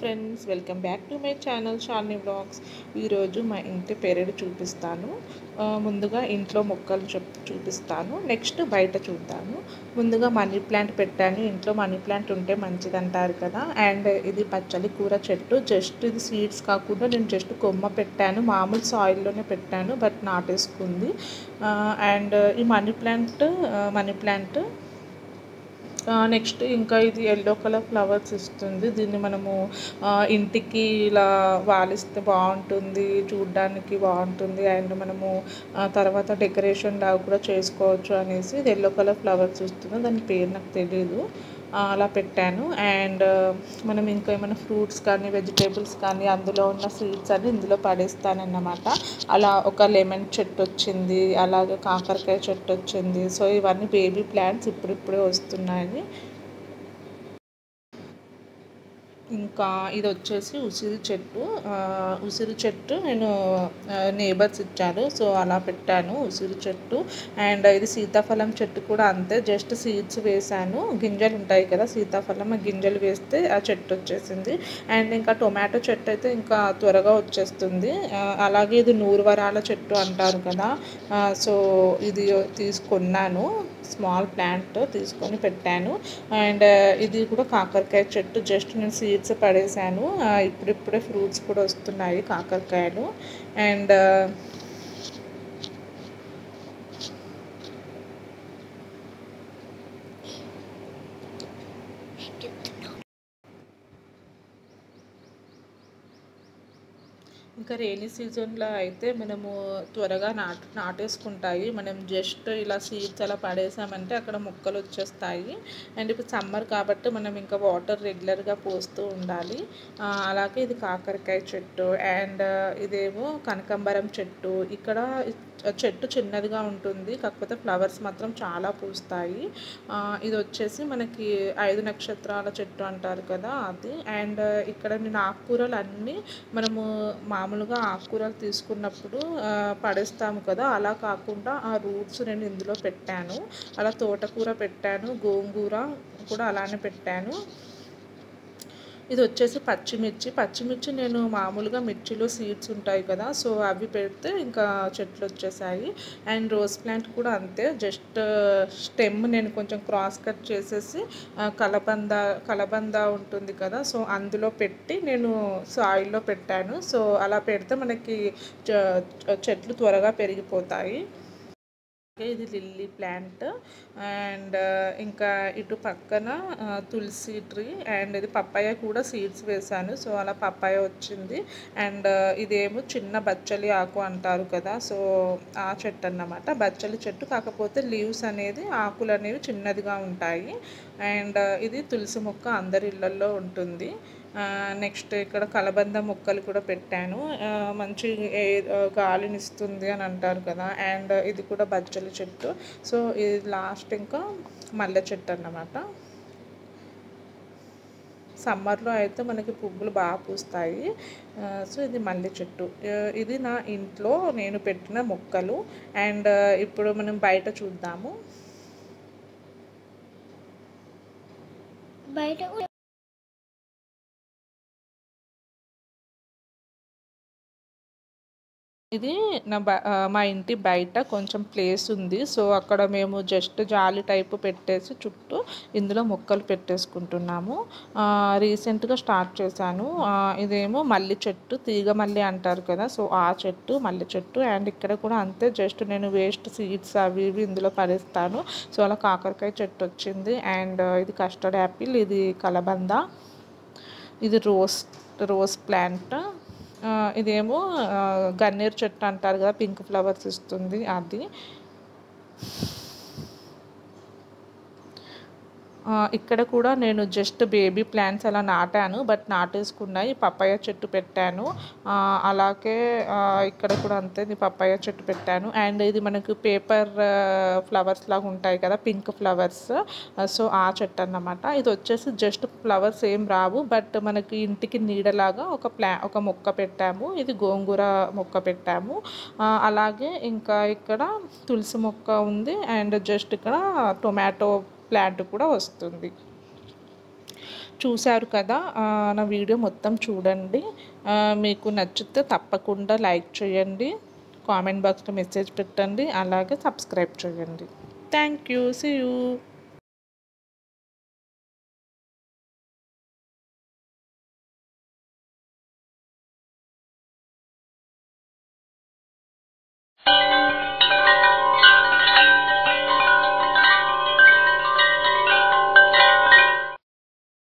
friends welcome back to my channel Sharni blogs ఈరోజు మా ఇంటి పెరడు చూపిస్తాను ఆ, ముందుగా ఇంట్లో మొక్కలు చెప్ చూపిస్తాను నెక్స్ట్ బయట చూద్దాము ముందుగా మనీ ప్లాంట్ పెట్టాను ఇంట్లో మనీ ప్లాంట్ ఉంటే మంచిది అంటారు కదా అండ్ ఇది పచ్చలి కూర చెట్టు జస్ట్ ఇది సీడ్స్ కాకుండా నేను జస్ట్ కొమ్మ పెట్టాను మామూలు సాయిల్లోనే పెట్టాను బట్ నాటేసుకుంది అండ్ ఈ money plant money plant next ఇంకా ఇది ఎల్లో కలర్ ఫ్లవర్స్ ఇస్తుంది దీన్ని మనము ఆ, ఇంటికి ఇలా వాలిస్తే బాగుంటుంది చూడ్డానికి బాగుంటుంది అండ్ మనము ఆ, తర్వాత డెకరేషన్ లాగా కూడా చేసుకోవచ్చు అనేసి ఇది ఎల్లో కలర్ ఫ్లవర్స్ ఇస్తుంది దాని పేరు నాకు తెలియదు ఆ, అలా పెట్టాను అండ్ మనం ఇంకా ఏమైనా ఫ్రూట్స్ కానీ వెజిటేబుల్స్ కానీ అందులో ఉన్న సీడ్స్ అన్ని ఇందులో పడేస్తానన్నమాట అలా ఒక లెమన్ చెట్టు వచ్చింది అలాగే కాకరకాయ చెట్టు వచ్చింది సో ఇవన్నీ బేబీ ప్లాంట్స్ ఇప్పుడిప్పుడే వస్తున్నాయి ఇంకా ఇది వచ్చేసి ఉసిరి చెట్టు ఆ, ఉసిరి చెట్టు నేను నేబర్స్ ఇచ్చారు సో అలా పెట్టాను ఉసిరి చెట్టు అండ్ ఇది సీతాఫలం చెట్టు కూడా అంతే జస్ట్ సీడ్స్ వేసాను గింజలు ఉంటాయి కదా సీతాఫలం ఆ గింజలు వేస్తే ఆ చెట్టు వచ్చేసింది అండ్ ఇంకా టొమాటో చెట్టు అయితే ఇంకా త్వరగా వచ్చేస్తుంది ఆ, అలాగే ఇది నూరు వరాల చెట్టు అంటారు కదా ఆ, సో ఇది తీసుకున్నాను స్మాల్ ప్లాంట్ తీసుకొని పెట్టాను అండ్ ఇది కూడా కాకరకాయ చెట్టు జస్ట్ నేను సీడ్స్ పడేసాను ఆ, ఇప్పుడిప్పుడే ఫ్రూట్స్ కూడా వస్తున్నాయి కాకరకాయలు అండ్ ఇంకా రైనీ సీజన్లో అయితే మనము త్వరగా నాటు నాటేసుకుంటాయి మనం జస్ట్ ఇలా సీడ్స్ అలా పడేసామంటే అక్కడ మొక్కలు వచ్చేస్తాయి అండ్ ఇప్పుడు సమ్మర్ కాబట్టి మనం ఇంకా వాటర్ రెగ్యులర్గా పోస్తూ ఉండాలి ఆ, అలాగే ఇది కాకరకాయ చెట్టు అండ్ ఇదేమో కనకంబరం చెట్టు ఇక్కడ చెట్టు చిన్నదిగా ఉంటుంది కాకపోతే ఫ్లవర్స్ మాత్రం చాలా పూస్తాయి ఆ, ఇది వచ్చేసి మనకి ఐదు నక్షత్రాల చెట్టు అంటారు కదా అది అండ్ ఇక్కడ నేను ఆకుకూరలు అన్నీ మనము మామూలుగా ఆకుకూరలు తీసుకున్నప్పుడు ఆ, పడేస్తాము కదా అలా కాకుండా ఆ రూట్స్ నేను ఇందులో పెట్టాను అలా తోటకూర పెట్టాను గోంగూర కూడా అలానే పెట్టాను ఇది వచ్చేసి పచ్చిమిర్చి పచ్చిమిర్చి నేను మామూలుగా మిర్చిలో సీడ్స్ ఉంటాయి కదా సో అవి పెడితే ఇంకా చెట్లు వచ్చేసాయి అండ్ రోజ్ ప్లాంట్ కూడా అంతే జస్ట్ స్టెమ్ నేను కొంచెం క్రాస్ కట్ చేసేసి ఆ, కలబంద కలబంద ఉంటుంది కదా సో అందులో పెట్టి నేను సాయిల్లో పెట్టాను సో అలా పెడితే మనకి చ- చెట్లు త్వరగా పెరిగిపోతాయి అలాగే ఇది లిల్లీ ప్లాంట్ అండ్ ఇంకా ఇటు పక్కన ఆ, తులసి ట్రీ అండ్ ఇది పప్పాయ కూడా సీడ్స్ వేశాను సో అలా పప్పాయ వచ్చింది అండ్ ఇదేమో చిన్న బచ్చలి ఆకు అంటారు కదా సో ఆ చెట్టు అన్నమాట బచ్చలి చెట్టు కాకపోతే లీవ్స్ అనేది ఆకులు అనేవి చిన్నదిగా ఉంటాయి అండ్ ఇది తులసి మొక్క అందరి ఇళ్ళల్లో ఉంటుంది నెక్స్ట్ ఇక్కడ కలబంద మొక్కలు కూడా పెట్టాను ఆ, మంచి ఎయిర్ గాలిని ఇస్తుంది అని అంటారు కదా అండ్ ఇది కూడా బచ్చలి చెట్టు సో ఇది లాస్ట్ ఇంకా మల్లె చెట్టు అన్నమాట సమ్మర్లో అయితే మనకి పువ్వులు బాగా పూస్తాయి ఆ, సో ఇది మల్లె చెట్టు ఆ, ఇది నా ఇంట్లో నేను పెట్టిన మొక్కలు అండ్ ఇప్పుడు మనం బయట చూద్దాము బయట కూడా ఇది నా బ ఆ, మా ఇంటి బయట కొంచెం ప్లేస్ ఉంది సో అక్కడ మేము జస్ట్ జాలి టైపు పెట్టేసి చుట్టూ ఇందులో మొక్కలు పెట్టేసుకుంటున్నాము రీసెంట్గా స్టార్ట్ చేశాను ఆ, ఇదేమో మల్లి చెట్టు తీగ మల్లి అంటారు కదా సో ఆ చెట్టు మల్లి చెట్టు అండ్ ఇక్కడ కూడా అంతే జస్ట్ నేను వేస్ట్ సీడ్స్ అవి ఇవి ఇందులో పడేస్తాను సో అలా కాకరకాయ చెట్టు వచ్చింది అండ్ ఇది కస్టర్డ్ యాపిల్ ఇది కలబంద ఇది రోజ్ రోజ్ ప్లాంట్ ఆ, ఇదేమో ఆ, గన్నేరు చెట్టు అంటారు కదా పింక్ ఫ్లవర్స్ ఇస్తుంది అది ఆ, ఇక్కడ కూడా నేను జస్ట్ బేబీ ప్లాంట్స్ అలా నాటాను బట్ నాటేసుకున్నాయి పప్పాయ చెట్టు పెట్టాను ఆ, అలాగే ఆ, ఇక్కడ కూడా అంతే ఇది పప్పాయ చెట్టు పెట్టాను అండ్ ఇది మనకు పేపర్ ఫ్లవర్స్ లాగా ఉంటాయి కదా పింక్ ఫ్లవర్స్ సో ఆ చెట్టు అన్నమాట ఇది వచ్చేసి జస్ట్ ఫ్లవర్స్ ఏం రావు బట్ మనకి ఇంటికి నీడలాగా ఒక ప్లా ఒక మొక్క పెట్టాము ఇది గోంగూర మొక్క పెట్టాము ఆ, అలాగే ఇంకా ఇక్కడ తులసి మొక్క ఉంది అండ్ జస్ట్ ఇక్కడ టొమాటో ప్లాంట్ కూడా వస్తుంది చూశారు కదా ఆ, నా వీడియో మొత్తం చూడండి ఆ, మీకు నచ్చితే తప్పకుండా లైక్ చేయండి కామెంట్ బాక్స్లో మెసేజ్ పెట్టండి అలాగే సబ్స్క్రైబ్ చేయండి థ్యాంక్ యూ సీ యూ